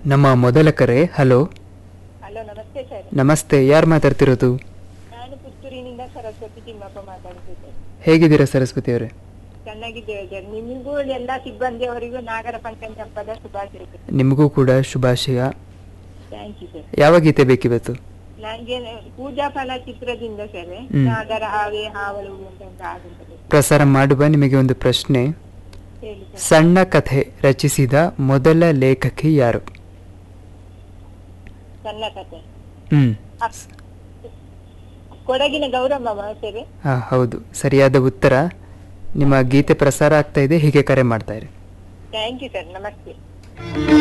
ನಮ್ಮ ಮೊದಲ ಕರೆ ಹಲೋ ಹಲೋ ನಮಸ್ತೆ ಸರ್ ನಮಸ್ತೆ ಯಾರು ಮಾತಾಡ್ತಿರೋದು ನಾನು ಪುತ್ತೂರಿನಿಂದ ಸರಸ್ವತಿ ತಿಮ್ಮಪ್ಪ ಮಾತಾಡ್ತಿದ್ದೇನೆ ಹೇಗಿದ್ದೀರಾ ಸರಸ್ವತಿ ಅವರೇ ಚೆನ್ನಾಗಿದ್ದೇವೆ ಸರ್ ನಿಮಗೂ ಎಲ್ಲ ಸಿಬ್ಬಂದಿಯವರಿಗೂ ನಾಗರ ಪಂಚಮಿ ಹಬ್ಬದ ಶುಭಾಶಯಗಳು ನಿಮಗೂ ಕೂಡ ಶುಭಾಶಯ ಥ್ಯಾಂಕ್ ಯು ಸರ್ ಯಾವ ಗೀತೆ ಬೇಕಿವತ್ತು ನನಗೆ ಪೂಜಾ ಫಲ ಚಿತ್ರದಿಂದ ಸರ್ ಹ್ಮ್. ನಾಗರ ಹಾವೆ ಹಾವಳು ಅಂತ ಒಂದು ಆಗುತ್ತದೆ ಪ್ರಸಾರ ಮಾಡುವ ನಿಮಗೆ ಒಂದು ಪ್ರಶ್ನೆ ಹೇಳಿ ಸರ್ ಸಣ್ಣ ಕಥೆ ರಚಿಸಿದ ಮೊದಲ ಲೇಖಕಿ ಯಾರು ಸಣ್ಣ ಕಥೆ ಹ್ಮ್ ಅಪ್- ಕೊಡಗಿನ ಗೌರಮ್ಮ ಸರ್ ಹಾ ಹೌದು ಸರಿಯಾದ ಉತ್ತರ ನಿಮ್ಮ ಗೀತೆ ಪ್ರಸಾರ ಆಗ್ತಾ ಇದೆ ಹೀಗೆ ಕರೆ ಮಾಡ್ತಾ ಇರಿ ಥ್ಯಾಂಕ್ ಯು ಸರ್ ನಮಸ್ತೆ